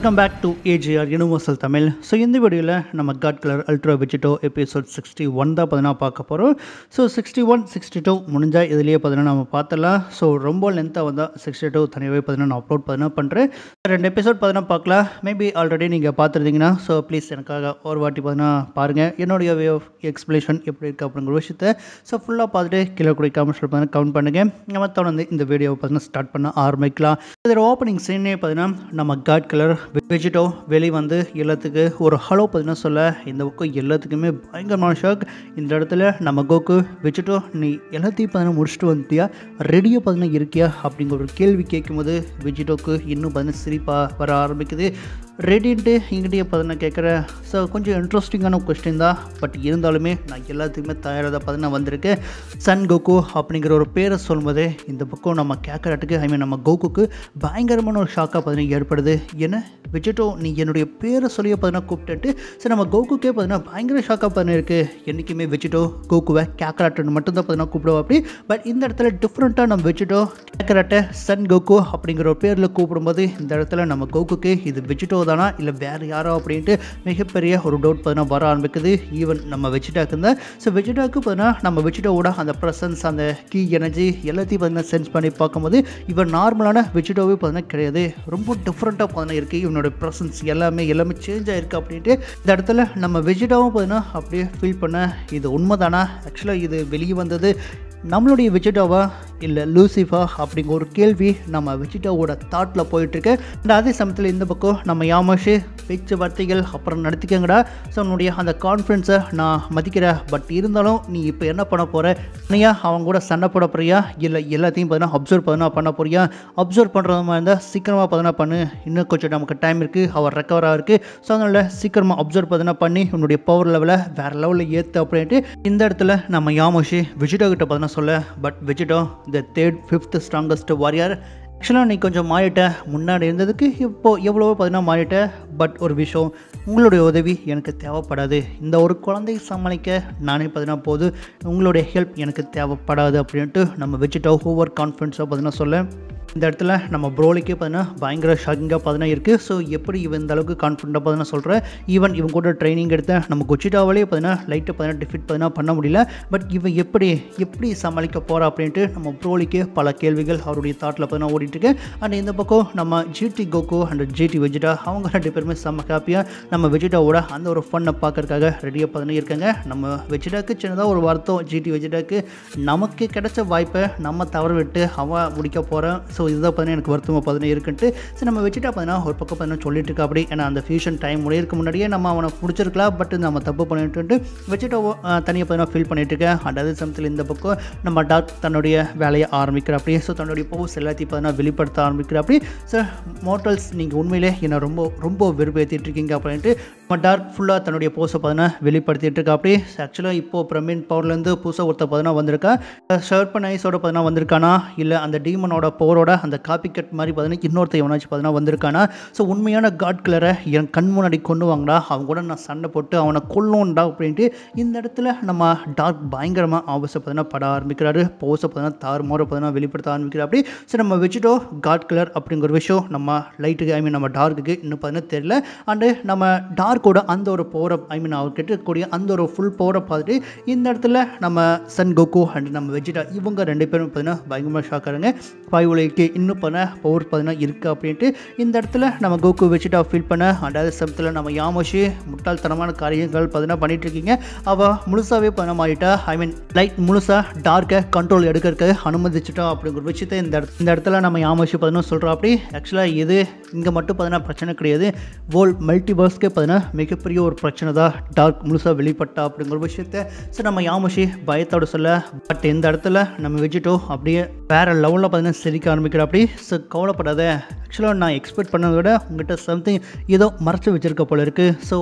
welcome back to AGR universal Tamil so இந்த வீடியோவில் நம்ம god colour ultra Vegito episode sixty one தான் பார்த்தீங்கன்னா பார்க்க போகிறோம் so sixty one sixty two முடிஞ்சால் இதுலேயே பார்த்தீங்கன்னா நம்ம பார்த்துலாம் ஸோ ரொம்ப லென்த்தாக வந்தால் சிக்ஸ்டி டூ தனியாகவே பார்த்தீங்கன்னா நான் அப்லோட் பார்த்தீங்கன்னா பண்ணுறேன் ரெண்டு எபிசோட் பார்த்தீங்கன்னா பார்க்கலாம் மேபி ஆல்ரெடி நீங்கள் பார்த்துருந்தீங்கன்னா ஸோ ப்ளீஸ் எனக்காக ஒரு வாட்டி பார்த்தீங்கன்னா பாருங்கள் என்னுடைய வே ஆஃப் எக்ஸ்பிளேஷன் எப்படி இருக்குது அப்படிங்கிற விஷயத்தை ஸோ ஃபுல்லாக பார்த்துட்டு கீழே கூட காமெண்ட்ஸ் பார்த்தீங்கன்னா கவுண்ட் பண்ணுங்கள் நம்ம தொடர்ந்து இந்த வீடியோவை பார்த்தீங்கன்னா ஸ்டார்ட் பண்ண ஆரம்பிக்கலாம் இதோட ஓப்பனிங் சீனே பார்த்தீங்கன்னா நம்ம காட் கலர் வெஜிட்டோ வெளி வந்து எல்லாத்துக்கு ஒரு ஹலோ பார்த்தீங்கன்னா சொல்ல இந்த பக்கம் எல்லாத்துக்குமே பயங்கரமான ஷாக் இந்த இடத்துல நம்ம கோக்கு வெஜிட்டோ நீ எல்லாத்தையும் பார்த்தீங்கன்னா முடிச்சுட்டு வந்துட்டியா ரெடியாக பார்த்தீங்கன்னா இருக்கியா அப்படிங்கிற ஒரு கேள்வி கேட்கும்போது வெஜிட்டோக்கு இன்னும் பார்த்தீங்கன்னா சிரிப்பாக வர ஆரம்பிக்குது ரெடின்ட்டு எங்கிட்டயே பார்த்தீங்கன்னா கேட்குற ஸோ கொஞ்சம் இன்ட்ரெஸ்டிங்கான கொஸ்டின் தான் பட் இருந்தாலுமே நான் எல்லாத்துக்குமே தயாராக தான் பார்த்தீங்கன்னா வந்திருக்கேன் சன் கோகு அப்படிங்கிற ஒரு பேரை சொல்லும்போதே இந்த பக்கம் நம்ம கேட்குறதுக்கு ஐ மீன் நம்ம கோகுக்கு பயங்கரமான ஒரு ஷாக்காக பார்த்தீங்கன்னா ஏற்படுது என்ன விஜிட்டோ நீ என்னுடைய பேரை சொல்லியே பார்த்தீங்கன்னா கூப்பிட்டுட்டு சரி நம்ம கோகுக்கே பார்த்தீங்கன்னா பயங்கர ஷாக்காக பார்த்தீங்கன்னா இருக்குது என்றைக்குமே வெஜிட்டோ கோகுவை கேக்கராட்டுன்னு மட்டும் தான் பார்த்தீங்கன்னா கூப்பிடுவோம் அப்படி பட் இந்த இடத்துல டிஃப்ரெண்ட்டாக நம்ம வெஜிட்டோ கேக்கராட்டை சன் கோகு அப்படிங்கிற ஒரு பேரில் கூப்பிடும்போது இந்த இடத்துல நம்ம கோகுக்கு இது வெஜிட்டோ தானா இல்லை வேறு யாரோ அப்படின்ட்டு மிகப்பெரிய ஒரு டவுட் பார்த்தீங்கன்னா வர ஆரம்பிக்குது ஈவன் நம்ம வெஜிட்டாக்கு இருந்தால் ஸோ வெஜிட்டாக்கு பார்த்தீங்கன்னா நம்ம வெஜிட்டோவோட அந்த ப்ரெசன்ஸ் அந்த கீ எனர்ஜி எல்லாத்தையும் பார்த்தீங்கன்னா சென்ஸ் பண்ணி பார்க்கும்போது இவன் நார்மலான வெஜிட்டோவே பார்த்தீங்கன்னா கிடையாது ரொம்ப டிஃப்ரெண்ட்டாக பார்த்தீங்கன்னா இருக்குது இவனோட ப்ரெசன்ஸ் எல்லாமே எல்லாமே சேஞ்ச் ஆயிருக்கு அப்படின்ட்டு இந்த இடத்துல நம்ம வெஜிட்டாவும் பார்த்தீங்கன்னா அப்படியே ஃபீல் பண்ண இது உண்மைதானா ஆக்சுவலாக இது வெளியே வந்தது நம்மளுடைய வெஜிட்டாவா இல்லை லூசிஃபா அப்படிங்கிற ஒரு கேள்வி நம்ம வெஜிட்டாவோட தாட்டில் போயிட்டுருக்கு அண்ட் அதே சமயத்தில் இந்த பக்கம் நம்ம யாமாஷு பேச்சு வார்த்தைகள் அப்புறம் நடத்திக்கங்கடா ஸோ உன்னுடைய அந்த கான்ஃபிடென்ஸை நான் மதிக்கிறேன் பட் இருந்தாலும் நீ இப்போ என்ன பண்ண போகிற நீயா அவங்க கூட சண்டை போட போறியா இல்லை எல்லாத்தையும் பார்த்தீங்கன்னா அப்சர்வ் பண்ணா பண்ண போறியா அப்சர்வ் பண்ணுறது மாதிரி இருந்தால் சீக்கிரமாக பார்த்தீங்கன்னா பண்ணு இன்னும் கொஞ்சம் நமக்கு டைம் இருக்குது அவர் ரெக்கவராக இருக்குது ஸோ அதனால் சீக்கிரமாக அப்சர்வ் பார்த்தீங்கன்னா பண்ணி உன்னுடைய பவர் லெவலை வேறு லெவலில் ஏற்று அப்படின்ட்டு இந்த இடத்துல நம்ம யாமோஷி வெஜிடோ கிட்ட பார்த்தீங்கன்னா சொல்ல but Vegito the third fifth strongest warrior ஆக்சுவலாக நீ கொஞ்சம் மாறிட்ட முன்னாடி இருந்ததுக்கு இப்போது எவ்வளவோ பார்த்தீங்கன்னா மாறிட்ட பட் ஒரு விஷயம் உங்களுடைய உதவி எனக்கு தேவைப்படாது இந்த ஒரு குழந்தையை சமாளிக்க நானே பார்த்தீங்கன்னா போது உங்களுடைய ஹெல்ப் எனக்கு தேவைப்படாது அப்படின்ட்டு நம்ம வச்சுட்டோம் ஓவர் கான்ஃபிடென்ஸாக பார்த்தீங்கன்னா சொல்ல இந்த இடத்துல நம்ம ப்ரோலிக்கே பார்த்தீங்கன்னா பயங்கர ஷாக்கிங்காக பார்த்தீங்கன்னா இருக்குது ஸோ எப்படி இவன் இந்த அளவுக்கு கான்ஃபிடண்ட்டாக பார்த்தீங்கன்னா சொல்கிறேன் ஈவன் இவன் கூட ட்ரைனிங் எடுத்த நம்ம கொச்சிட்டாவாலே பார்த்தீங்கன்னா லைட்டை பார்த்தீங்கன்னா டிஃபிட் பார்த்தீங்கன்னா பண்ண முடியல பட் இவன் எப்படி எப்படி சமாளிக்க போகிறா அப்படின்ட்டு நம்ம ப்ரோலிக்கே பல கேள்விகள் அவருடைய தாட்டில் பார்த்தீங்கன்னா ஓடிட்டு இருக்கு அண்ட் இந்த பக்கம் நம்ம GT Goku and GT Vegeta அவங்க ரெண்டு பேருமே செம்ம ஹாப்பியாக நம்ம வெஜிடாவோட அந்த ஒரு ஃபன்னை பார்க்கறதுக்காக ரெடியாக பார்த்தீங்கன்னா இருக்காங்க நம்ம வெஜிடாக்கு சின்னதாக ஒரு வருத்தம் ஜிடி வெஜிடாக்கு நமக்கு கிடைச்ச வாய்ப்பை நம்ம தவற விட்டு அவன் முடிக்க போகிறேன் ஸோ இதுதான் பார்த்தீங்கன்னா எனக்கு வருத்தமாக பார்த்தீங்கன்னா இருக்குன்ட்டு சரி நம்ம வச்சுட்டா பார்த்தீங்கன்னா ஒரு பக்கம் பார்த்தீங்கன்னா சொல்லிட்டு இருக்கா அப்படி ஏன்னா அந்த ஃபியூஷன் டைம் முடியறதுக்கு முன்னாடியே நம்ம அவனை பிடிச்சிருக்கலாம் பட் நம்ம தப்பு பண்ணிட்டு வச்சுட்டு தனியாக பார்த்தீங்கன்னா ஃபீல் பண்ணிட்டு இருக்கேன் அண்ட் அதே சமயத்தில் இந்த பக்கம் நம்ம டாக் தன்னுடைய வேலையை ஆரம்பிக்கிற அப்படி ஸோ தன்னுடைய போஸ் எல்லாத்தையும் பார்த்தீங்கன்னா வெளிப்படுத்த ஆரம்பிக்கிற அப்படி சார் மோட்டல்ஸ் நீங்கள் உண்மையிலே என்னை ரொம்ப ரொம்ப வெறுப்பேற்றிட்டு இருக்கீங்க அப்படின்ட்டு நம்ம டார்க் ஃபுல்லாக தன்னுடைய போஸை பார்த்தீங்கன்னா வெளிப்படுத்திட்டு இருக்கா அப்படி ஆக்சுவலாக இப்போது பிரமின் பவர்லேருந்து புதுசாக ஒருத்தர் பார்த்தீங்கன்னா வந்திருக்கா ஷர்பன் ஐஸோட பார்த்தீங்கன்னா வந்திருக்கானா இல்லை அந்த டீமனோட பவரோட அந்த காப்பி கட் மாதிரி பார்த்தீங்கன்னா இன்னொருத்த எவனாச்சும் பார்த்தீங்கன்னா வந்திருக்கானா ஸோ உண்மையான காட் கிளரை என் கண் முன்னாடி கொண்டு வாங்கடா அவன் கூட நான் சண்டை போட்டு அவனை கொல்லும்டா அப்படின்ட்டு இந்த இடத்துல நம்ம டார்க் பயங்கரமாக ஆபஸை பார்த்தீங்கன்னா பட ஆரம்பிக்கிறாரு போஸை பார்த்தீங்கன்னா தாறுமாற பார்த்தீங்கன்னா வெளிப்படுத்த ஆரம்பிக்கிறார் அப்படி ஸோ நம்ம வச்சுட்டோம் காட் கிளர் அப்படிங்கிற ஒரு விஷயம் நம்ம லைட்டுக்கு ஐ மீன் நம்ம டார்க்குக்கு இன்னும் பார்த்தீங்கன்னா தெரியல அண்டு நம்ம டார்க்கோட அந்த ஒரு பவரை ஐ மீன் அவர் இருக்கக்கூடிய அந்த ஒரு ஃபுல் பவரை பார்த்துட்டு இந்த இடத்துல நம்ம சன் கோகு அண்ட் நம்ம வெஜிடா இவங்க ரெண்டு பேரும் பார்த்தீங்கன்னா பயங்கரமாக ஷாக் ஆகிறாங்க பாய்வுலைக்கு இன்னும் பண்ண பவர் பார்த்தீங்கன்னா இருக்குது அப்படின்ட்டு இந்த இடத்துல நம்ம கோகு வெஜிடா ஃபீல் பண்ண அண்டாவது சமயத்தில் நம்ம யாமோஷி முட்டாள்தனமான காரியங்கள் பார்த்தீங்கன்னா பண்ணிட்டு இருக்கீங்க அவள் முழுசாகவே பண்ண மாறிட்டா ஐ மீன் லைட் முழுசாக டார்க்கை கண்ட்ரோல் எடுக்கிறதுக்கு அனுமதிச்சிட்டோம் அப்படிங்கிற விஷயத்தை இந்த இடத்துல இந்த இடத்துல நம்ம யாமோஷி பார்த்தீங்கன்னா சொல்கிறோம் அப்படி ஆக்சுவலாக இது இங்கே மட்டும் பார்த்தீங்கன்னா பிரச்சனை கிடையாது வேர்ல்ட் மல்டிவர்ஸ்க்கே பார்த்தீங்கன்னா மிகப்பெரிய ஒரு பிரச்சனை தான் டார்க் முழுசாக வெளிப்பட்டா அப்படிங்கிற விஷயத்த சரி நம்ம யாமோஷி பயத்தோட சொல்ல பட் இந்த இடத்துல நம்ம வெஜிட்டோ அப்படியே வேற லெவலில் பார்த்தீங்கன்னா சிரிக்க ஆரம்பிக்கிற அப்படி ஸோ கவலைப்படாத ஆக்சுவலாக நான் எக்ஸ்பெக்ட் பண்ணதை விட உங்கள்கிட்ட சம்திங் ஏதோ மறைச்சு வச்சிருக்க போல இருக்குது ஸோ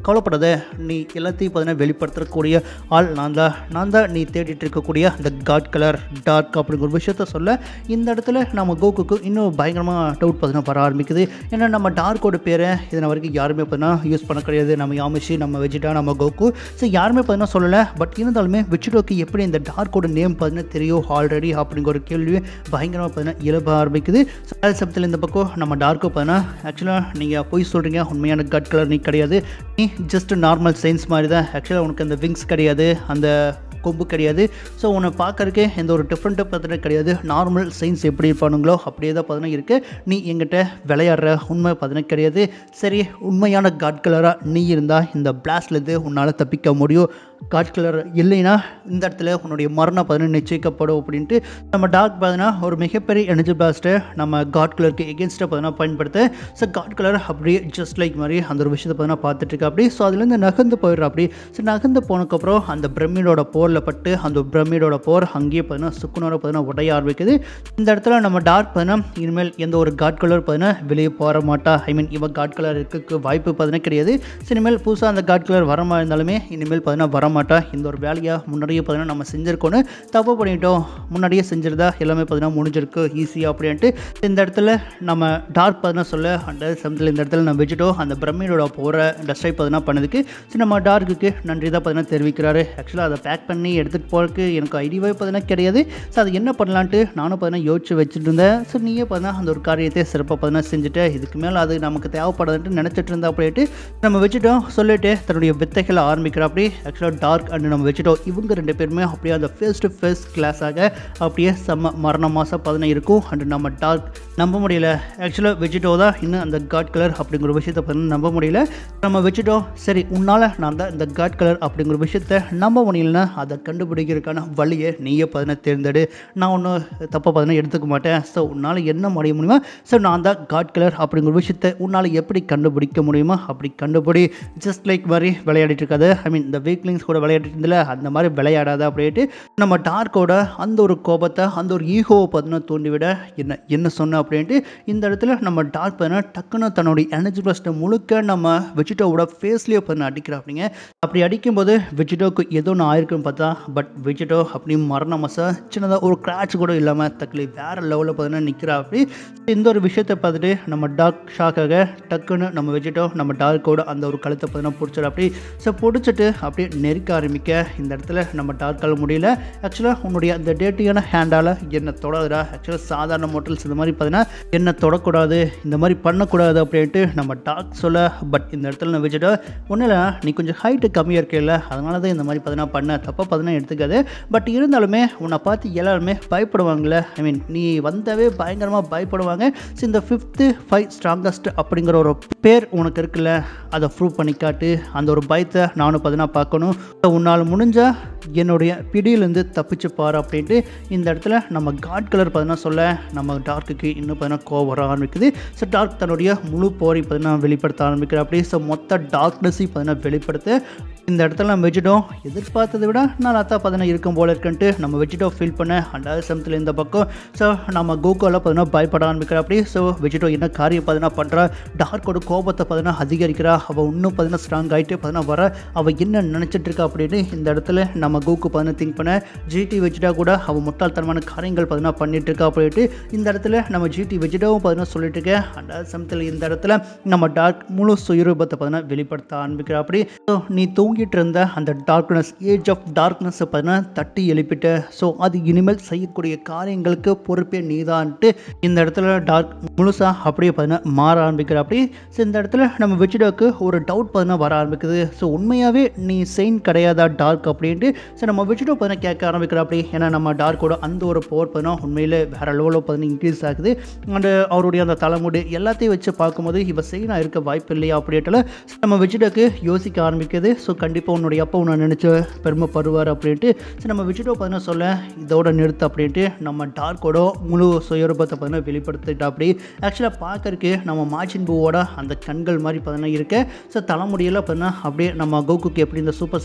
கவலைப்படாத நீ எல்லாத்தையும் பார்த்தீங்கன்னா வெளிப்படுத்தக்கூடிய ஆள் நான் தான் நான் தான் நீ தேடிட்டு இருக்கக்கூடிய அந்த காட் கலர் டார்க் அப்படிங்கிற ஒரு விஷயத்த சொல்ல இந்த இடத்துல நம்ம கோகுக்கு இன்னும் பயங்கரமாக டவுட் பார்த்தீங்கன்னா வர ஆரம்பிக்குது ஏன்னா நம்ம டார்க்கோட பேரை இதனை வரைக்கும் யாருமே பார்த்தீங்கன்னா யூஸ் பண்ண கிடையாது நம்ம யாமிஷி நம்ம வெஜிடா நம்ம கோகு ஸோ யாருமே பார்த்தீங்கன்னா சொல்லலை பட் இருந்தாலுமே வெஜிடோக்கு எப்படி இந்த டார்க்கோட நேம் பார்த்தீங்கன்னா தெரியும் ஆல்ரெடி அப்படிங்கிற ஒரு கேள்வி பயங்கரமாக பார்த்தீங்கன்னா இழப்ப ஆரம்பிக்குது ஸோ அதே சமயத்தில் இந்த பக்கம் நம்ம டார்க்கோ பார்த்தீங்கன்னா ஆக்சுவலாக நீங்கள் போய் சொல்கிறீங்க உண்மையான கட் கலர் நீ கிடையாது நீ ஜஸ்ட் நார்மல் சயின்ஸ் மாதிரி தான் ஆக்சுவலாக உனக்கு அந்த விங்ஸ் கிடையாது அந்த கொம்பு கிடையாது ஸோ உன்னை பார்க்கறக்கே எந்த ஒரு டிஃப்ரெண்ட்டாக பார்த்தீங்கன்னா கிடையாது நார்மல் சயின்ஸ் எப்படி இருப்பானுங்களோ அப்படியே தான் பார்த்தீங்கன்னா இருக்குது நீ எங்கிட்ட விளையாடுற உண்மை பார்த்தீங்கன்னா கிடையாது சரி உண்மையான காட் கலராக நீ இருந்தால் இந்த பிளாஸ்ட்லேருந்து உன்னால் தப்பிக்க முடியும் காட் கலர் இல்லைன்னா இந்த இடத்துல உன்னுடைய மரணம் பார்த்தீங்கன்னா நிச்சயிக்கப்படும் அப்படின்ட்டு நம்ம டார்க் பார்த்தீங்கன்னா ஒரு மிகப்பெரிய எனர்ஜி பிளாஸ்ட்டை நம்ம காட் கலருக்கு எகென்ஸ்டாக பார்த்தீங்கன்னா பயன்படுத்த ஸோ காட் கலர் அப்படியே ஜஸ்ட் லைக் மாதிரி அந்த ஒரு விஷயத்தை பார்த்தீங்கன்னா பார்த்துட்டு இருக்கா அப்படி ஸோ அதுலேருந்து நகர்ந்து போயிடுறா அப்படி ஸோ நகர்ந்து போனதுக்கப்புறம் அந்த பிரமிடோட போரில் பட்டு அந்த பிரமிடோட போர் அங்கேயே பார்த்தீங்கன்னா சுக்குனோட பார்த்தீங்கன்னா உடைய ஆரம்பிக்குது இந்த இடத்துல நம்ம டார்க் பார்த்தீங்கன்னா இனிமேல் எந்த ஒரு காட் கலர் பார்த்தீங்கன்னா வெளியே போக மாட்டா ஐ மீன் இவன் காட் கலர் இருக்க வாய்ப்பு பார்த்தீங்கன்னா கிடையாது ஸோ இனிமேல் புதுசாக அந்த காட் கலர் வர மாதிரி இருந்தாலுமே இனிமேல் பார்த்தீங்கன்னா வர மாட்டா இந்த ஒரு வேலையாக முன்னாடியே பார்த்தீங்கன்னா நம்ம செஞ்சுருக்கோன்னு தப்பு பண்ணிட்டோம் முன்னாடியே செஞ்சிருந்தா எல்லாமே பார்த்தீங்கன்னா முடிஞ்சிருக்கு ஈஸியாக அப்படின்ட்டு இந்த இடத்துல நம்ம டார்க் பார்த்தீங்கன்னா சொல்ல அந்த சமயத்தில் இந்த இடத்துல நம்ம வச்சுட்டோம் அந்த பிரமிடோட போகிற டஸ்டை பார்த்தீங்கன்னா பண்ணதுக்கு ஸோ நம்ம டார்க்குக்கு நன்றி தான் பார்த்தீங்கன்னா தெரிவிக்கிறாரு ஆக்சுவலாக அதை பேக் பண்ணி எடுத்துகிட்டு போகிறதுக்கு எனக்கு ஐடியாவே பார்த்தீங்கன்னா கிடையாது ஸோ அது என்ன பண்ணலான்ட்டு நானும் பார்த்தீங்கன்னா யோசிச்சு வச்சுட்டு இருந்தேன் ஸோ நீயே பார்த்தீங்கன்னா அந்த ஒரு காரியத்தை சிறப்பாக பார்த்தீங்கன்னா செஞ்சுட்டு இதுக்கு மேலே அது நமக்கு தேவைப்படாதுன்ட்டு நினச்சிட்டு இருந்தா அப்படின்ட்டு நம்ம வச்சுட்டோம் சொல்லிட்டு தன்னுடைய வித்தைகளை ஆரம்பிக்கிற அப்படி ஆக்சுவலாக டார்க் அண்ட் நம்ம வச்சுட்டோம் இவங்க ரெண்டு பேருமே அப்படியே அந்த ஃபேஸ் டு ஃபேஸ் கிளாஸாக அப்படியே செம்ம மரண மாதம் பதினேழு இருக்கும் அண்ட் நம்ம டார்க் நம்ப முடியல ஆக்சுவலாக வெஜிடோ தான் இன்னும் அந்த காட் கலர் அப்படிங்கிற விஷயத்தை பார்த்தீங்கன்னா நம்ப முடியல நம்ம வச்சுட்டோம் சரி உன்னால் நான் தான் இந்த காட் கலர் அப்படிங்கிற விஷயத்த நம்ப முடியலன்னா அதை கண்டுபிடிக்கிறதுக்கான வழியை நீயே பார்த்தீங்கன்னா தேர்ந்தெடு நான் ஒன்றும் தப்பாக பார்த்தீங்கன்னா எடுத்துக்க மாட்டேன் ஸோ உன்னால் என்ன முடிய முடியுமா ஸோ நான் தான் காட் கலர் அப்படிங்கிற விஷயத்த உன்னால் எப்படி கண்டுபிடிக்க முடியுமா அப்படி கண்டுபிடி ஜஸ்ட் லைக் மாதிரி விளையாடிட்டு இருக்காது ஐ மீன் இந்த வீக்லிங்ஸ் கூட விளையாடிட்டு இருந்தல அந்த மாதிரி விளையாடாத அப்படின்ட்டு நம்ம டார்க்கோட அந்த ஒரு கோபத்தை அந்த ஒரு ஈகோவை பார்த்தீங்கன்னா தூண்டிவிட என்ன என்ன சொன்ன அப்படின்ட்டு இந்த இடத்துல நம்ம டார்க் பார்த்தீங்கன்னா டக்குன்னு தன்னுடைய எனர்ஜி பிளஸ்ட்டை முழுக்க நம்ம வெஜிடோவோட ஃபேஸ்லேயே பார்த்தீங்கன்னா அடிக்கிறா அப்படிங்க அப்படி அடிக்கும்போது வெஜிடோக்கு ஏதோ ஒன்று ஆயிருக்குன்னு பார்த்தா பட் வெஜிடோ அப்படி மரண மசா சின்னதாக ஒரு கிராச் கூட இல்லாமல் தக்லி வேறு லெவலில் பார்த்தீங்கன்னா நிற்கிறா அப்படி இந்த ஒரு விஷயத்தை பார்த்துட்டு நம்ம டார்க் ஷாக்காக டக்குன்னு நம்ம வெஜிடோ நம்ம டார்க்கோட அந்த ஒரு கழுத்தை பார்த்தீங்கன்னா பிடிச்சிட அப்படி ஸோ பிடிச்சிட்டு அப்படியே நெருக்க ஆரம்பிக்க இந்த இடத்துல நம்ம டார்க்கால் முடியல ஆக்சுவலாக உன்னுடைய அந்த டேட்டியான ஹேண்டால் என்னை தொடாதுடா ஆக்சுவலாக சாதாரண மோட்டல்ஸ் இந்த மாதிரி பார்த்தீங்கன்னா என்னை தொடக்கூடாது இந்த மாதிரி பண்ணக்கூடாது அப்படின்ட்டு நம்ம டார்க் சொல்ல பட் இந்த இடத்துல நான் வச்சுட்டா ஒன்றும் இல்லை நீ கொஞ்சம் ஹைட்டு கம்மியாக இருக்கல அதனால தான் இந்த மாதிரி பார்த்தீங்கன்னா பண்ண தப்பாக பார்த்தீங்கன்னா எடுத்துக்காது பட் இருந்தாலுமே உன்னை பார்த்து எல்லாருமே பயப்படுவாங்கள்ல ஐ மீன் நீ வந்தவே பயங்கரமாக பயப்படுவாங்க ஸோ இந்த ஃபிஃப்த்து ஃபைவ் ஸ்ட்ராங்கஸ்ட் அப்படிங்கிற ஒரு பேர் உனக்கு இருக்குல்ல அதை ப்ரூவ் பண்ணி காட்டு அந்த ஒரு பயத்தை நானும் பார்த்தீங்கன்னா பார்க்கணும் So, உன்னால் முடிஞ்சால் என்னுடைய பிடியிலேருந்து தப்பிச்சு பாரு அப்படின்ட்டு இந்த இடத்துல நம்ம காட் கலர் பார்த்தீங்கன்னா சொல்ல நம்ம டார்க்குக்கு இன்னும் பார்த்தீங்கன்னா கோவம் வர ஆரம்பிக்குது ஸோ டார்க் தன்னுடைய முழு போரை பார்த்தீங்கன்னா வெளிப்படுத்த ஆரம்பிக்கிற அப்படியே ஸோ மொத்த டார்க்னஸையும் பார்த்தீங்கன்னா வெளிப்படுத்த இந்த இடத்துல நம்ம வெஜிட்டோம் எதிர்பார்த்ததை விட நான் அத்தா பார்த்தீங்கன்னா இருக்கும் போல இருக்குன்ட்டு நம்ம வெஜிட்டோ ஃபீல் பண்ண அண்டாவது சமத்தில் இந்த பக்கம் ஸோ நம்ம கோகோவில் பார்த்தீங்கன்னா பயப்பட ஆரம்பிக்கிற அப்படி ஸோ வெஜிட்டோ என்ன காரியம் பார்த்தீங்கன்னா பண்ணுறா டார்க்கோட கோபத்தை பார்த்தீங்கன்னா அதிகரிக்கிறா அவள் இன்னும் பார்த்தீங்கன்னா ஸ்ட்ராங் ஆகிட்டே பார்த்தீங்கன்னா வர அவள் என்ன நினச்சிட்டு இருக்கா அப்படின்னு இந்த இடத்துல நம்ம கோக்கு பார்த்தீங்கன்னா திங்க் பண்ண ஜிடி வெஜிட்டா கூட அவள் முட்டாள்தனமான காரியங்கள் பார்த்தீங்கன்னா பண்ணிட்டு இருக்கா அப்படின்ட்டு இந்த இடத்துல நம்ம ஜிடி வெஜிட்டாவும் பார்த்தீங்கன்னா சொல்லிட்டு இருக்க அண்டாவது சமத்தில் இந்த இடத்துல நம்ம டார்க் முழு சுயரூபத்தை பார்த்தீங்கன்னா வெளிப்படுத்த ஆரம்பிக்கிற அப்படி ஸோ நீ தூங்கிட்டு இருந்த அந்த டார்க்னஸ் ஏஜ் ஆஃப் டார்க்னஸ் பார்த்தீங்கன்னா தட்டி எழுப்பிட்ட ஸோ அது இனிமேல் செய்யக்கூடிய காரியங்களுக்கு பொறுப்பே நீதான்ட்டு இந்த இடத்துல டார்க் முழுசாக அப்படியே பார்த்தீங்கன்னா மாற ஆரம்பிக்கிற அப்படி ஸோ இந்த இடத்துல நம்ம வெச்சிடோக்கு ஒரு டவுட் பார்த்தீங்கன்னா வர ஆரம்பிக்குது ஸோ உண்மையாகவே நீ செயின் கிடையாதா டார்க் அப்படின்ட்டு ஸோ நம்ம வெச்சிடோ பார்த்தீங்கன்னா கேட்க ஆரம்பிக்கிற அப்படி ஏன்னா நம்ம டார்க்கோட அந்த ஒரு போர் பார்த்தீங்கன்னா உண்மையிலே வேற லெவலில் பார்த்தீங்கன்னா இன்க்ரீஸ் ஆகுது அண்ட் அவருடைய அந்த தலைமுடி எல்லாத்தையும் வச்சு பார்க்கும்போது இவ செயினா இருக்க வாய்ப்பு இல்லையா அப்படின்ட்டு நம்ம வெஜிடோக்கு யோசிக்க ஆரம்பிக்குது ஸோ கண்டிப்பாக உன்னுடைய அப்பா உன்னை நினச்சி பெருமைப்படுவார் அப்படின்ட்டு ஸோ நம்ம வெஜிடோ பார்த்தீங்கன்னா சொல்ல இதோட நிறுத்து அப்படின்ட்டு நம்ம டார்க்கோட முழு சுயரூபத்தை பார்த்தீங்கன்னா வெளிப்படுத்திட்டா அப்படி ஆக்சுவலாக பார்க்கறக்கு நம்ம மாச்சின் பூவோட அந்த கண்கள் மாதிரி பார்த்தீங்கன்னா இருக்கு ஸோ தலைமுடியெல்லாம் பார்த்தீங்கன்னா அப்படியே நம்ம கோகுக்கு எப்படி இந்த சூப்பர்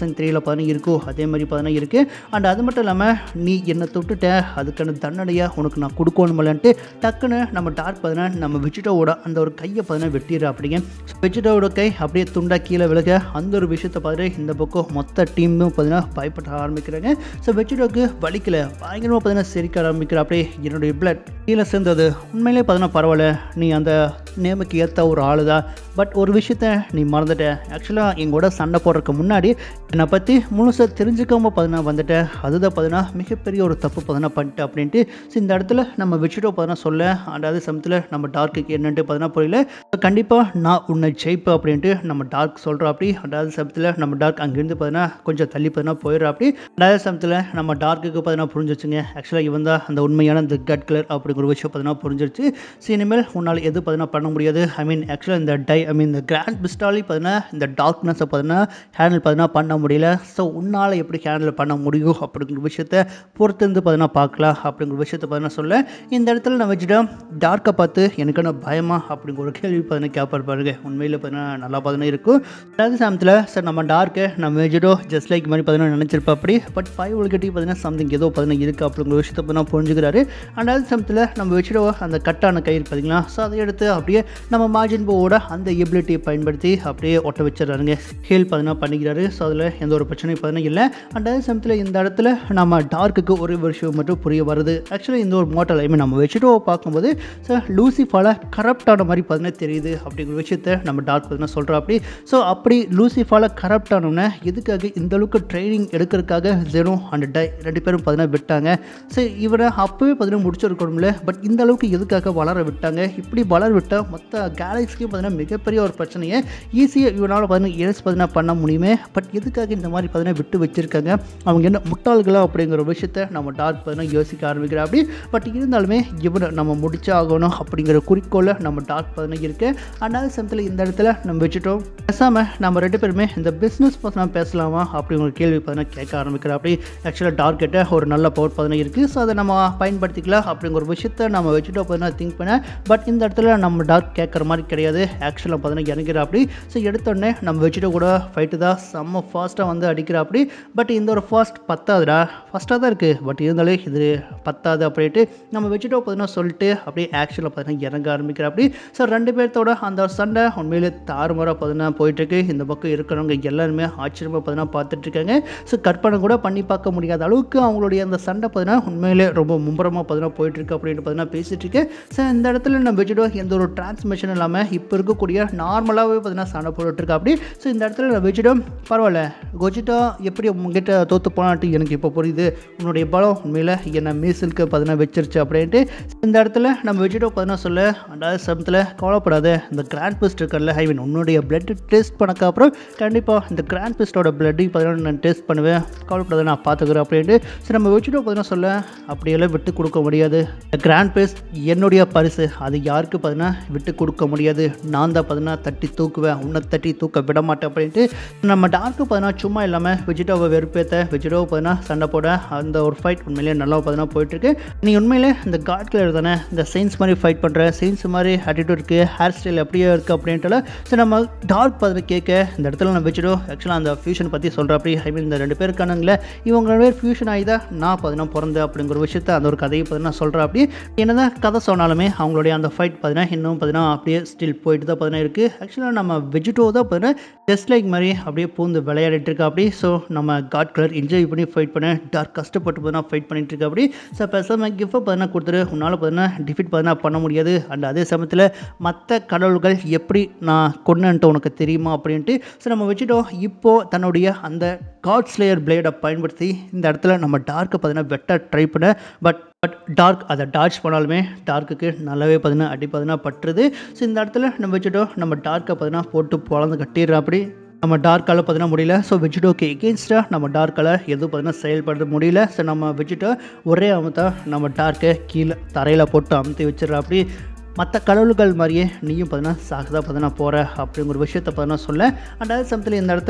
சீசன் த்ரீயில் பார்த்தீங்கன்னா இருக்கோ அதே மாதிரி பார்த்தீங்கன்னா இருக்குது அண்ட் அது மட்டும் இல்லாமல் நீ என்னை தொட்டுட்ட அதுக்கான தண்டனையாக உனக்கு நான் கொடுக்கணுமில்லன்ட்டு டக்குன்னு நம்ம டார்க் பார்த்தீங்கன்னா நம்ம வெஜிடோவோட அந்த ஒரு கையை பார்த்தீங்கன்னா வெட்டிடுற அப்படிங்க வெஜிடோவோட கை அப்படியே துண்டா கீழே விழுக அந்த ஒரு விஷயத்தை பார்த்துட்டு இந்த பக்கம் மொத்த டீமும் பார்த்தீங்கன்னா பயப்பட ஆரம்பிக்கிறாங்க ஸோ வெஜிடோக்கு வலிக்கல பயங்கரமாக பார்த்தீங்கன்னா சிரிக்க ஆரம்பிக்கிற அப்படியே என்னுடைய பிளட் கீழே சேர்ந்தது உண்மையிலே பார்த்தீங்கன்னா பரவாயில்ல நீ அந்த நேமுக்கு ஏற்ற ஒரு ஆளு தான் பட் ஒரு விஷயத்த நீ மறந்துட்ட ஆக்சுவலாக எங்கூட சண்டை போடுறதுக்கு முன்னாடி என்னை பற்றி முழுசாக தெரிஞ்சுக்காம பார்த்தீங்கன்னா வந்துட்டேன் அதுதான் பார்த்தீங்கன்னா மிகப்பெரிய ஒரு தப்பு பார்த்தீங்கன்னா பண்ணிட்டேன் அப்படின்ட்டு ஸோ இந்த இடத்துல நம்ம வச்சுட்டோம் பார்த்தீங்கன்னா சொல்ல அண்ட் அதே சமயத்தில் நம்ம டார்க்குக்கு என்னன்ட்டு பார்த்தீங்கன்னா புரியல கண்டிப்பாக நான் உன்னை ஜெயிப்பேன் அப்படின்ட்டு நம்ம டார்க் சொல்கிறோம் அப்படி அதாவது சமயத்தில் நம்ம டார்க் அங்கேருந்து பார்த்தீங்கன்னா கொஞ்சம் தள்ளி பார்த்தீங்கன்னா போயிடுறோம் அப்படி அதாவது சமயத்தில் நம்ம டார்க்குக்கு பார்த்தீங்கன்னா புரிஞ்சிச்சுங்க ஆக்சுவலாக இவன் தான் அந்த உண்மையான இந்த கட் கலர் அப்படிங்கிற விஷயம் பார்த்தீங்கன்னா புரிஞ்சிருச்சு ஸோ இனிமேல் உன்னால் எது பார்த்தீங்கன்னா பண்ண முடியாது ஐ மீன் ஆக்சுவலாக இந்த டை ஐ மீன் இந்த கிராண்ட் பிஸ்டாலி பார்த்தீங்கன்னா இந்த டார்க்னஸை பார்த்தீங்கன்னா ஹேண்டில் பார்த்தீங்கன்னா பண்ண முடியல ஸோ உன்னால் எப்படி ஹேண்டில் பண்ண முடியும் அப்படிங்கிற விஷயத்த பொறுத்திருந்து பார்த்தீங்கன்னா பார்க்கலாம் அப்படிங்கிற விஷயத்த பார்த்தீங்கன்னா சொல்ல இந்த இடத்துல நான் வச்சுட்டா டார்க்கை பார்த்து எனக்கான பயமா அப்படிங்கிற ஒரு கேள்வி பார்த்தீங்கன்னா கேட்பார் பாருங்க உண்மையில் பார்த்தீங்கன்னா நல்லா பார்த்தீங்கன்னா இருக்கும் அதாவது சமயத்தில் சார் நம்ம டார்க்கை நம்ம வெஜிடோ ஜஸ்ட் லைக் மாதிரி பார்த்தீங்கன்னா நினச்சிருப்பா அப்படி பட் பயவுள்கிட்டே பார்த்தீங்கன்னா சம்திங் ஏதோ பார்த்தீங்கன்னா இருக்குது அப்படிங்கிற விஷயத்த பார்த்தீங்கன்னா புரிஞ்சுக்கிறாரு அண்டாவது சமயத்தில் நம்ம வெஜிடோ அந்த கட்டான கயிறு பார்த்தீங்களா ஸோ அதை எடுத்து அப்படியே நம்ம மார்ஜின் போவோட அந்த எபிலிட்டியை பயன்படுத்தி அப்படியே ஒட்ட வச்சிடறாருங்க ஹீல் பார்த்தீங்கன்னா பண்ணிக்கிறாரு ஸோ அதில் எந்த ஒரு பிரச்சனையும் பார்த்தீங்கன்னா இல்லை அண்ட் அதே சமயத்தில் இந்த இடத்துல நம்ம டார்க்குக்கு ஒரு விஷயம் மட்டும் புரிய வருது ஆக்சுவலாக இந்த ஒரு மோட்டல் ஐ மீன் நம்ம வெஜிடோவை பார்க்கும்போது சார் லூசிஃபால கரப்டான மாதிரி பார்த்தீங்கன்னா தெரியுது அப்படிங்கிற விஷயத்த நம்ம டார்க் பார்த்தீங்கன்னா சொல்கிறோம் அப்படி ஸோ அப்படி லூசிஃபால கரப்ட் ஆனோன்னே எதுக்காக இந்த அளவுக்கு ட்ரைனிங் எடுக்கிறதுக்காக ஜெனோ அண்ட் டை ரெண்டு பேரும் பார்த்தீங்கன்னா விட்டாங்க ஸோ இவரை அப்போவே பார்த்தீங்கன்னா முடிச்சிருக்கணும்ல பட் இந்த அளவுக்கு எதுக்காக வளர விட்டாங்க இப்படி வளர விட்டால் மொத்த கேலக்ஸிக்கும் பார்த்தீங்கன்னா மிகப்பெரிய ஒரு பிரச்சனையை ஈஸியாக இவனால் பார்த்தீங்கன்னா எஸ் பார்த்தீங்கன்னா பண்ண முடியுமே பட் எதுக்காக இந்த மாதிரி பார்த்தீங்கன்னா விட்டு வச்சிருக்காங்க அவங்க என்ன முட்டாள்களா அப்படிங்கிற விஷயத்த நம்ம டார்க் பார்த்தீங்கன்னா யோசிக்க ஆரம்பிக்கிறா அப்படி பட் இருந்தாலுமே இவனை நம்ம முடிச்சே ஆகணும் அப்படிங்கிற குறிக்கோளை நம்ம டார்க் பார்த்தீங்கன்னா இருக்கு அண்டாவது சமயத்தில் இந்த இடத்துல நம்ம வச்சுட்டோம் பேசாமல் நம்ம ரெண்டு பேருமே இந்த பிஸ்னஸ் பார்த்தீங்கன்னா பேசலாமா அப்படிங்கிற கேள்வி பார்த்தீங்கன்னா கேட்க ஆரம்பிக்கிறா அப்படி ஆக்சுவலாக டார்க் கிட்ட ஒரு நல்ல பவர் பார்த்தீங்கன்னா இருக்குது ஸோ அதை நம்ம பயன்படுத்திக்கலாம் அப்படிங்கிற ஒரு விஷயத்த நம்ம வச்சுட்டோம் பார்த்தீங்கன்னா திங்க் பண்ண பட் இந்த இடத்துல நம்ம டார்க் கேட்குற மாதிரி கிடையாது ஆக்சுவலாக பார்த்தீங்கன்னா இறங்கிற அப்படி ஸோ எடுத்தோடனே நம்ம வச்சுட்டு கூட ஃபைட்டு தான் செம்ம ஃபாஸ்ட்டாக வந்து அடிக்கிற அப்படி பட் இந்த ஒரு ஃபாஸ்ட் பத்தாதுடா ஃபஸ்ட்டாக தான் இருக்குது பட் இருந்தாலே இது பத்தாது அப்படின்ட்டு நம்ம வச்சுட்டோம் பார்த்தீங்கன்னா சொல்லிட்டு அப்படியே ஆக்சுவலாக பார்த்தீங்கன்னா இறங்க ஆரம்பிக்கிற அப்படி ஸோ ரெண்டு பேர்த்தோட அந்த ஒரு சண்டை உண்மையிலே தாறுமாறாக பார்த்தீங்கன்னா போயிட்டுருக்கு இந்த பக்கம் இருக்கிறவங்க எல்லாருமே ஆச்சரியமாக பார்த்தீங்கன்னா பார்த்துட்ருக்காங்க ஸோ கற்பனை கூட பண்ணி பார்க்க முடியாத அளவுக்கு அவங்களுடைய அந்த சண்டை பார்த்தீங்கன்னா உண்மையிலே ரொம்ப மும்பரமாக பார்த்தீங்கன்னா போயிட்டுருக்கு அப்படின்ட்டு பார்த்தீங்கன்னா பேசிகிட்டு இருக்கு ஸோ இந்த இடத்துல நம்ம வச்சுட்டோ எந்த ஒரு டிரான்ஸ்மிஷன் இல்லாமல் இப்போ இருக்கக்கூடிய நார்மலாகவே பார்த்தீங்கன்னா சண்டை போட்டுட்ருக்கு அப்படி ஸோ இந்த இடத்துல நான் வச்சுட்டோ பரவாயில்ல கோஜிட்டா எப்படி உங்ககிட்ட தோற்று போனாட்டு எனக்கு இப்போ புரியுது உன்னுடைய பலம் உண்மையில் என்னை மீசலுக்கு பார்த்தீங்கன்னா வச்சிருச்சு அப்படின்ட்டு இந்த இடத்துல நம்ம வச்சுட்டோ பார்த்தீங்கன்னா சொல்ல அதாவது சமயத்தில் கவலைப்படாத இந்த கிராண்ட் பிஸ்ட் இருக்கல ஐ மீன் உன்னுடைய பிளட் டெஸ்ட் பண்ணக்க அப்புறம் கண்டிப்பாக இந்த கிராண்ட் பிஸ்டோட பிளட்டையும் பார்த்தீங்கன்னா நான் டெஸ்ட் பண்ணுவேன் கவலைப்படாத நான் பார்த்துக்கிறேன் அப்படின்ட்டு சரி நம்ம வச்சுட்டோ பார்த்தீங்கன்னா சொல்ல அப்படியெல்லாம் விட்டு கொடுக்க முடியாது இந்த கிராண்ட் பிஸ்ட் என்னுடைய பரிசு அது யாருக்கு பார்த்தீங்கன்னா விட்டு கொடுக்க முடியாது நான் தான் பார்த்தீங்கன்னா தட்டி தூக்குவேன் உன்னை தட்டி தூக்க விட மாட்டேன் அப்படின்ட்டு நம்ம டார்க்கு பார்த்தீங்கன்னா சும்மா இல்லாமல் வெஜிடோவை வெறுப்பேற்ற வெஜிடோவை பார்த்தீங்கன்னா சண்டை போட அந்த ஒரு ஃபைட் உண்மையிலேயே நல்லா பார்த்தீங்கன்னா போயிட்டுருக்கு நீ உண்மையிலே இந்த காட் கிளர் தானே இந்த சயின்ஸ் மாதிரி ஃபைட் பண்ணுற சயின்ஸ் மாதிரி ஆட்டிடியூட் இருக்குது ஹேர் ஸ்டைல் அப்படியே இருக்குது அப்படின்ட்டு சரி நம்ம டார்க் பார்த்து கேட்க இந்த இடத்துல நான் வச்சுட்டோ ஆக்சுவலாக அந்த ஃபியூஷன் பற்றி சொல்கிற அப்படி ஐ மீன் இந்த ரெண்டு பேர் இருக்கானுங்களே இவங்க ரெண்டு பேர் ஃபியூஷன் ஆகி தான் நான் பார்த்தீங்கன்னா பிறந்தேன் அப்படிங்கிற விஷயத்த அந்த ஒரு கதையை பார்த்தீங்கன்னா சொல்கிறேன் அப்படி என்னதான் கதை சொன்னாலுமே அவங்களுடைய அந்த ஃபைட் பார்த்தீங்கன்னா இன்னும் பார்த்தீங்கன்னா அப்படியே ஸ்டில் போயிட்டு தான் பார்த்தீங்கன்னா இருக்குது ஆக்சுவலாக நம்ம வெஜிடோ தான் பார்த்தீங்கன்னா ஜஸ்ட் லைக் மாதிரி அப்படியே பூந்து விளையாடிட்டு இருக்கா அப்படி ஸோ நம்ம காட் கலர் என்ஜாய் பண்ணி ஃபைட் பண்ண டார்க் கஷ்டப்பட்டு பார்த்தீங்கன்னா ஃபைட் பண்ணிட்டு இருக்கா அப்படி ஸோ பேசாமல் கிஃப்ட்டை பார்த்தீங்கன்னா கொடுத்துரு உன்னால் பார்த்தீங்கன்னா டிஃபிட் பார்த்தீங்கன்னா பண்ண முடியாது அண்ட் அதே சமயத்தில் மற்ற கடவுள்கள் எப்படி நான் கொண்டுன்ட்டு உனக்கு தெரியுமா அப்படின்ட்டு ஸோ நம்ம வச்சுட்டோம் இப்போது தன்னுடைய அந்த காட் ஸ்லேயர் பிளேடை பயன்படுத்தி இந்த இடத்துல நம்ம டார்க்கை பார்த்தீங்கன்னா வெட்ட ட்ரை பண்ண பட் பட் டார்க் அதை டார்ச் பண்ணாலுமே டார்க்குக்கு நல்லாவே பார்த்தீங்கன்னா அடி பார்த்தீங்கன்னா பட்டுருது ஸோ இந்த இடத்துல நம்ம வச்சுட்டோம் நம்ம டார்க்கை பார்த்தீங்கன்னா போட்டு பொழந்து கட்டிடுறோம் அப்படி நம்ம டார்க்கால் பார்த்தீங்கன்னா முடியல ஸோ வெஜிடோக்கு எகேன்ஸ்டாக நம்ம டார்க்கால் எதுவும் பார்த்தீங்கன்னா செயல்படுத்த முடியல ஸோ நம்ம வெஜிட்டோ ஒரே அமுத்தா நம்ம டார்க்கை கீழே தரையில் போட்டு அமுத்தி வச்சிடறோம் அப்படி மற்ற கடவுள்கள் மாதிரியே நீயும் பார்த்தீங்கன்னா சாகதா பார்த்தீங்கன்னா போகிற அப்படிங்கிற விஷயத்த பார்த்தீங்கன்னா சொல்ல அண்ட் அதே சமயத்தில் இந்த இடத்துல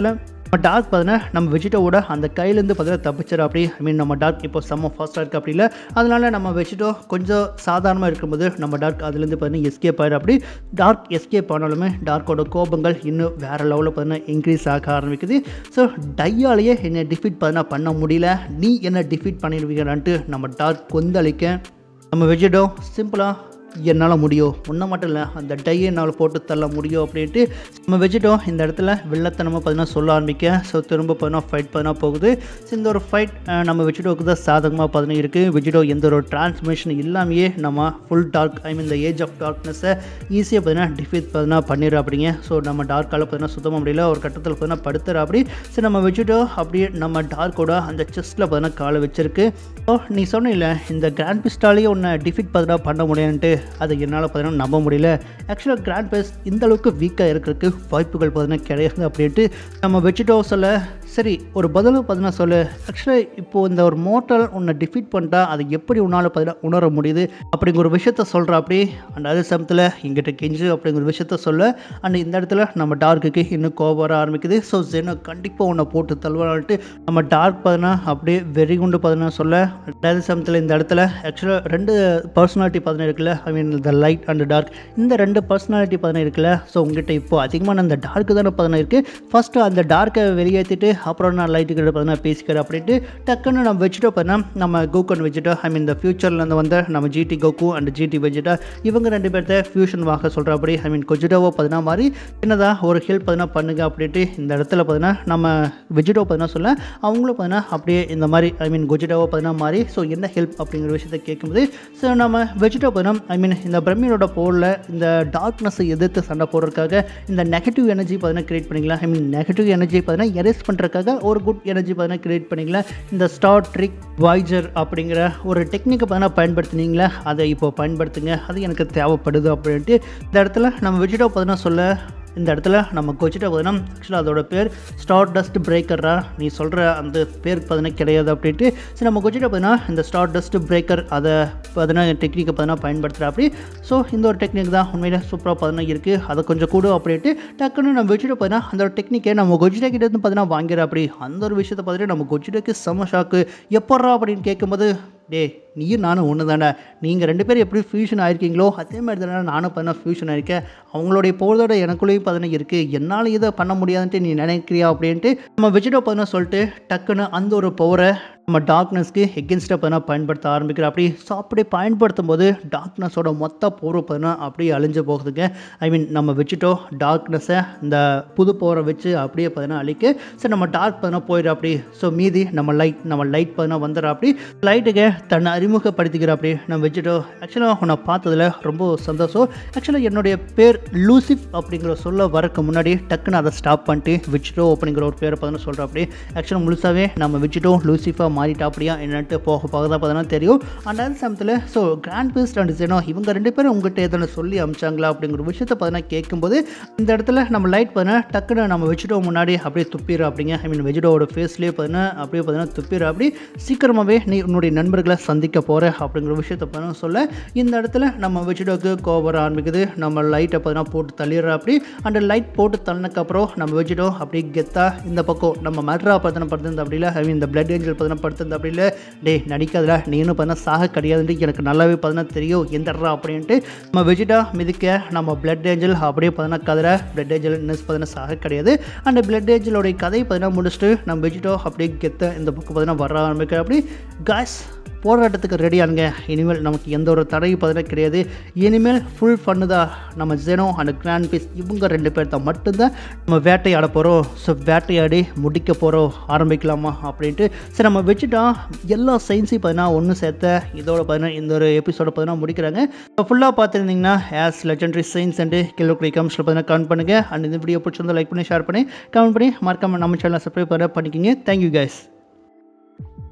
நம்ம டார்க் பார்த்தீங்கன்னா நம்ம வெஜிடோவோட அந்த கையிலேருந்து பார்த்தீங்கன்னா தப்பிச்சிட அப்படி ஐ மீன் நம்ம டார்க் இப்போ செம்ம ஃபாஸ்ட்டாக இருக்குது அப்படி இல்லை அதனால நம்ம வெஜிடோ கொஞ்சம் சாதாரணமாக இருக்கும்போது நம்ம டார்க் அதுலேருந்து பார்த்தீங்கன்னா எஸ்கேப் ஆகிடும் அப்படி டார்க் எஸ்கேப் ஆனாலுமே டார்க்கோட கோபங்கள் இன்னும் வேறு லெவலில் பார்த்தீங்கன்னா இன்க்ரீஸ் ஆக ஆரம்பிக்குது ஸோ டையாலேயே என்னை டிஃபீட் பார்த்தீங்கன்னா பண்ண முடியல நீ என்ன டிஃபீட் பண்ணிடுவீங்களான்ட்டு நம்ம டார்க் கொந்தளிக்க நம்ம வெஜிடோ சிம்பிளாக என்னால் முடியும் ஒன்றை மட்டும் இல்லை அந்த டையை என்னால் போட்டு தள்ள முடியும் அப்படின்ட்டு நம்ம வெஜிடோ இந்த இடத்துல வில்லத்தனமாக பார்த்தீங்கன்னா சொல்ல ஆரம்பிக்க ஸோ திரும்ப பார்த்தீங்கன்னா ஃபைட் பார்த்தீங்கன்னா போகுது ஸோ இந்த ஒரு ஃபைட் நம்ம வெஜிடோவுக்கு தான் சாதகமாக பார்த்தீங்கன்னா இருக்குது வெஜிடோ எந்த ஒரு டிரான்ஸ்மிஷன் இல்லாமையே நம்ம ஃபுல் டார்க் ஐ மீன் இந்த ஏஜ் ஆஃப் டார்க்னஸை ஈஸியாக பார்த்தீங்கன்னா டிஃபீட் பார்த்தீங்கன்னா பண்ணிடுற அப்படிங்க ஸோ நம்ம டார்க்கால் பார்த்தீங்கன்னா சுத்தமாக முடியல ஒரு கட்டத்தில் பார்த்தீங்கன்னா படுத்துற அப்படி ஸோ நம்ம வெஜிடோ அப்படியே நம்ம டார்க்கோட அந்த செஸ்ட்டில் பார்த்தீங்கன்னா காலை வச்சிருக்கு ஸோ நீ சொன்ன இந்த கிராண்ட் பிஸ்டாலேயே உன்னை டிஃபீட் பார்த்தீங்கன்னா பண்ண முடியான்ட்டு அது என்னால் பார்த்தீங்கன்னா நம்ப முடியல ஆக்சுவலாக கிராண்ட் பேஸ் இந்த அளவுக்கு வீக்காக இருக்கிறதுக்கு வாய்ப்புகள் பார்த்தீங்கன்னா கிடையாது அப்படின்ட்டு நம்ம வெச்சிட்டோ சொல்ல சரி ஒரு பதிலும் பார்த்தீங்கன்னா சொல்லு ஆக்சுவலாக இப்போது இந்த ஒரு மோட்டல் உன்னை டிஃபீட் பண்ணிட்டா அதை எப்படி உன்னால் பார்த்தீங்கன்னா உணர முடியுது அப்படிங்கிற ஒரு விஷயத்த சொல்கிற அப்படி அண்ட் அதே சமயத்தில் எங்கிட்ட கெஞ்சு அப்படிங்கிற ஒரு விஷயத்த சொல்ல அண்ட் இந்த இடத்துல நம்ம டார்க்குக்கு இன்னும் கோபம் வர ஆரம்பிக்குது ஸோ ஜெனோ கண்டிப்பாக உன்னை போட்டு தள்ளுவான்ட்டு நம்ம டார்க் பார்த்தீங்கன்னா அப்படியே வெறி குண்டு பார்த்தீங்கன்னா சொல்ல அதே சமயத்தில் இந்த இடத்துல ஆக்சுவலாக ரெண்டு பர்சனாலிட்டி பார்த்தீங்கன்னா இருக்குல்ல ஐ மீன் இந்த லைட் அண்ட் டார்க் இந்த ரெண்டு பர்சனாலிட்டி பார்த்தீங்கன்னா இருக்குல்ல ஸோ உங்ககிட்ட இப்போ அதிகமான அந்த டார்க்கு தானே பார்த்தீங்கன்னா இருக்குது ஃபஸ்ட்டு அந்த டார்க்கை வெளியேற்றிட்டு அப்புறம் நான் லைட்டுக்கிட்ட பார்த்தீங்கன்னா பேசிக்கிறேன் அப்படின்ட்டு டக்குன்னு நம்ம வச்சுட்டோம் பார்த்தீங்கன்னா நம்ம கோகன் வச்சுட்டா ஐ மீன் இந்த ஃபியூச்சர்லேருந்து வந்த நம்ம GT Goku and GT Vegeta இவங்க ரெண்டு பேர்த்த ஃபியூஷன் வாங்க சொல்கிற அப்படி ஐ மீன் கொஜிட்டோவோ பார்த்தீங்கன்னா மாதிரி சின்னதாக ஒரு ஹெல்ப் பார்த்தீங்கன்னா பண்ணுங்க அப்படின்ட்டு இந்த இடத்துல பார்த்தீங்கன்னா நம்ம வெஜிடோ பார்த்தீங்கன்னா சொல்ல அவங்களும் பார்த்தீங்கன்னா அப்படியே இந்த மாதிரி ஐ மீன் கொஜிட்டோவோ பார்த்தீங்கன்னா மாதிரி ஸோ என்ன ஹெல்ப் அப்படிங்கிற விஷயத்தை கேட்கும்போது ஸோ நம்ம வெஜிடோ பார்த்தீங்கன்னா ஐ மீன் இந்த பிரம்மியோட போரில் இந்த டார்க்னஸை எதிர்த்து சண்டை போடுறதுக்காக இந்த நெகட்டிவ் எனர்ஜி பார்த்தீங்கன்னா கிரியேட் பண்ணிக்கலாம் ஐ மீன் நெகட்டிவ் எனர்ஜி பார்த்தீங்கன்னா எரேஸ் பண்ணுறதுக்காக ஒரு குட் எனர்ஜி பார்த்தீங்கன்னா கிரியேட் பண்ணிக்கலாம் இந்த ஸ்டார் ட்ரிக் வாய்ஜர் அப்படிங்கிற ஒரு டெக்னிக்கை பார்த்தீங்கன்னா பயன்படுத்தினீங்களா அதை இப்போ பயன்படுத்துங்க அது எனக்கு தேவைப்படுது அப்படின்ட்டு இந்த இடத்துல நம்ம வெஜிடோ பார்த்தீங்கன்னா சொல்ல இந்த இடத்துல நம்ம கொச்சிட்ட பார்த்தீங்கன்னா ஆக்சுவலாக அதோட பேர் ஸ்டார் டஸ்ட் பிரேக்கரா நீ சொல்கிற அந்த பேர் பார்த்தீங்கன்னா கிடையாது அப்படின்ட்டு சரி நம்ம கொச்சிட்ட பார்த்தீங்கன்னா இந்த ஸ்டார் டஸ்ட் பிரேக்கர் அதை பார்த்தீங்கன்னா டெக்னிக்கை பார்த்தீங்கன்னா பயன்படுத்துகிற அப்படி ஸோ இந்த ஒரு டெக்னிக் தான் உண்மையில சூப்பராக பார்த்தீங்கன்னா இருக்குது அதை கொஞ்சம் கூட அப்படின்ட்டு டக்குன்னு நம்ம வச்சுட்டு பார்த்தீங்கன்னா அந்த ஒரு டெக்னிக்கை நம்ம கொச்சிட்ட கிட்ட இருந்து பார்த்தீங்கன்னா வாங்கிற அப்படி அந்த ஒரு விஷயத்தை பார்த்துட்டு நம்ம கொச்சிட்டக்கு செம ஷாக்கு எப்பட்றா அப்படின்னு கேட்கும்போது டே நீயும் நானும் ஒன்று தானே நீங்கள் ரெண்டு பேரும் எப்படி ஃபியூஷன் ஆயிருக்கீங்களோ அதே மாதிரி தானே நானும் பண்ண ஃபியூஷன் ஆயிருக்கேன் அவங்களுடைய போதோட எனக்குள்ளேயும் பார்த்தீங்கன்னா இருக்குது என்னால் இதை பண்ண முடியாதுன்ட்டு நீ நினைக்கிறியா அப்படின்ட்டு நம்ம வெஜிடோ பார்த்தீங்கன்னா சொல்லிட்டு டக்குன்னு அந்த ஒரு பவரை நம்ம டார்க்னஸ்க்கு எகென்ஸ்டாக பார்த்தீங்கன்னா பயன்படுத்த ஆரம்பிக்கிறோம் அப்படி ஸோ அப்படி பயன்படுத்தும் போது டார்க்னஸோட மொத்த போரை பார்த்தீங்கன்னா அப்படியே அழிஞ்சு போகுதுங்க ஐ மீன் நம்ம வச்சுட்டோ டார்க்னஸை இந்த புது போரை வச்சு அப்படியே பார்த்தீங்கன்னா அழிக்க சரி நம்ம டார்க் பார்த்தீங்கன்னா போயிடும் அப்படி ஸோ மீதி நம்ம லைட் நம்ம லைட் பார்த்தீங்கன்னா வந்துடும் அப்படி லைட்டுக்கு தன்னை அறிமுகப்படுத்திக்கிற அப்படி நம்ம வச்சுட்டோ ஆக்சுவலாக உன்னை பார்த்ததுல ரொம்ப சந்தோஷம் ஆக்சுவலாக என்னுடைய பேர் லூசிஃப் அப்படிங்கிற சொல்ல வரக்கு முன்னாடி டக்குன்னு அதை ஸ்டாப் பண்ணிட்டு விச்சிட்டோ அப்படிங்கிற ஒரு பேரை பார்த்தீங்கன்னா சொல்கிறோம் அப்படி ஆக்சுவலாக முழுசாகவே நம்ம விச்சிட்டோ லூசிஃபாக மாறிட்டா அப்படியா என்னன்ட்டு போக போக தான் பார்த்தீங்கன்னா தெரியும் அந்த சமயத்தில் so grand beast and Zeno இவங்க ரெண்டு பேரும் உங்கள்கிட்ட எதனா சொல்லி அமிச்சாங்களா அப்படிங்கிற விஷயத்த பார்த்தீங்கன்னா கேட்கும்போது இந்த இடத்துல நம்ம லைட் பார்த்தீங்கன்னா டக்குன்னு நம்ம வெஜிடோ முன்னாடி அப்படியே துப்பிடுற அப்படிங்க ஐ மீன் வெஜிடோவோட ஃபேஸ்லேயே பார்த்தீங்கன்னா அப்படியே பார்த்தீங்கன்னா துப்பிடுற அப்படி சீக்கிரமாகவே நீ உன்னுடைய நண்பர்களை சந்திக்க போகிற அப்படிங்கிற விஷயத்த பார்த்தீங்கன்னா சொல்ல இந்த இடத்துல நம்ம வெஜிடோக்கு கோவம் வர ஆரம்பிக்குது நம்ம லைட்டை பார்த்தீங்கன்னா போட்டு தள்ளிடுற அப்படி அந்த லைட் போட்டு தள்ளினக்கப்புறம் நம்ம வெஜிடோ அப்படி கெத்தா இந்த பக்கம் நம்ம மேட்ரா பார்த்தீங்கன்னா படுத்திருந்த அப்படி இல்லை ஐ மீன் இந்த பிளட் ஏஞ்சல் பார்த்தீங்கன்னா படுத்திருந்த அப்படி இல்லை டேய் நடிக்காதுடா நீனும் பார்த்தீங்கன்னா சாக கிடையாதுன்ட்டு எனக்கு நல்லாவே பார்த்தீங்கன்னா தெரியும் எந்தட்றா அப்படின்ட்டு நம்ம வெஜிடா மிதிக்க நம்ம பிளட் ஏஞ்சல் அப்படியே பார்த்தீங்கன்னா கதிர பிளட் ஏஞ்சல் இன்னும் பார்த்தீங்கன்னா சாக கிடையாது அந்த பிளட் ஏஞ்சலோடைய கதையை பார்த்தீங்கன்னா முடிச்சுட்டு நம்ம வெஜிடோ அப்படியே கெத்த இந்த பக்கம் பார்த்தீங்கன்னா வர ஆரம்பிக்கிற அப்படி காய்ஸ் போராட்டத்துக்கு ரெடியானுங்க இனிமேல் நமக்கு எந்த ஒரு தடையும் பார்த்தீங்கன்னா கிடையாது இனிமேல் ஃபுல் ஃபன்னு தான் நம்ம ஜெனோ அண்ட் கிராண்ட் பீஸ் இவங்க ரெண்டு பேர் தான் மட்டும்தான் நம்ம வேட்டையாட போகிறோம் ஸோ வேட்டையாடி முடிக்க போகிறோம் ஆரம்பிக்கலாமா அப்படின்ட்டு சரி நம்ம வச்சுட்டா எல்லா சயின்ஸையும் பார்த்தீங்கன்னா ஒன்று சேர்த்த இதோட பார்த்தீங்கன்னா இந்த ஒரு எபிசோட பார்த்தீங்கன்னா முடிக்கிறாங்க ஃபுல்லாக பார்த்துருந்தீங்கன்னா ஆஸ் லெஜெண்டரி சயின்ஸ் அண்டு கிலோக்குடி கம்ஸில் பார்த்தீங்கன்னா கமெண்ட் பண்ணுங்கள் அண்ட் இந்த வீடியோ பிடிச்சிருந்தா லைக் பண்ணி ஷேர் பண்ணி கமெண்ட் பண்ணி மறக்காம நம்ம சேனலை சப்ஸ்கிரைப் பண்ண பண்ணிக்கிங்க தேங்க்யூ கைஸ்